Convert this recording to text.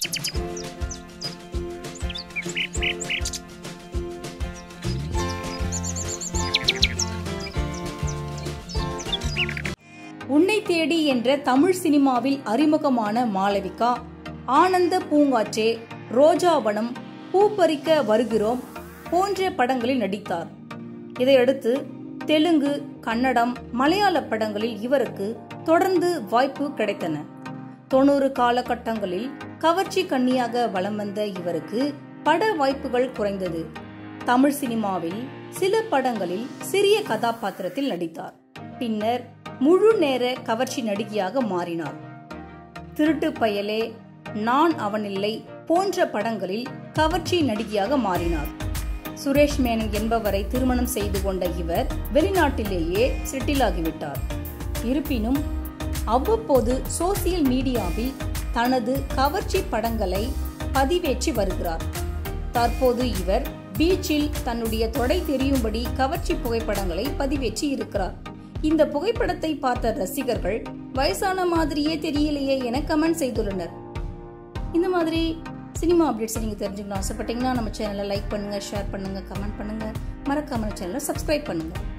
உன்னை தேடி என்ற தமிழ் சினிமாவில் அறிமுகமான மாளவிகா ஆனந்த பூங்காற்றே ரோஜாவனம் பூப்பறிக்க வருகிறோம் போன்ற படங்களில் நடித்தார் இதையடுத்து தெலுங்கு கன்னடம் மலையாள படங்களில் இவருக்கு தொடர்ந்து வாய்ப்பு கிடைத்தன தொண்ணூறு காலகட்டங்களில் கவர்ச்சி கன்னியாக வலம் வந்த இவருக்கு பட வாய்ப்புகள் குறைந்தது தமிழ் சினிமாவில் சில படங்களில் சிறிய கதாபாத்திரத்தில் நடித்தார் பின்னர் முழு நேர கவர்ச்சி நடிகையாக மாறினார் திருட்டு பயலே நான் அவனில்லை போன்ற படங்களில் கவர்ச்சி நடிகையாக மாறினார் சுரேஷ் மேனன் என்பவரை திருமணம் செய்து கொண்ட இவர் வெளிநாட்டிலேயே செட்டில் ஆகிவிட்டார் இருப்பினும் அவ்வப்போது சோசியல் மீடியாவில் தனது கவர்ச்சி படங்களை பதிவேற்றி வருகிறார் தற்போது இவர் பீச்சில் தன்னுடைய தொடை தெரியும்படி கவர்ச்சி புகைப்படங்களை பதிவேற்றி இருக்கிறார் இந்த புகைப்படத்தை பார்த்த ரசிகர்கள் வயசான மாதிரியே தெரியலையே என கமெண்ட் செய்துள்ளனர் இந்த மாதிரி சினிமா அப்டேட்ஸ் நீங்கள் தெரிஞ்சுக்கணும் ஆசைப்பட்டீங்கன்னா நம்ம சேனலை லைக் பண்ணுங்கள் ஷேர் பண்ணுங்கள் கமெண்ட் பண்ணுங்கள் மறக்காம சேனலை சப்ஸ்கிரைப் பண்ணுங்கள்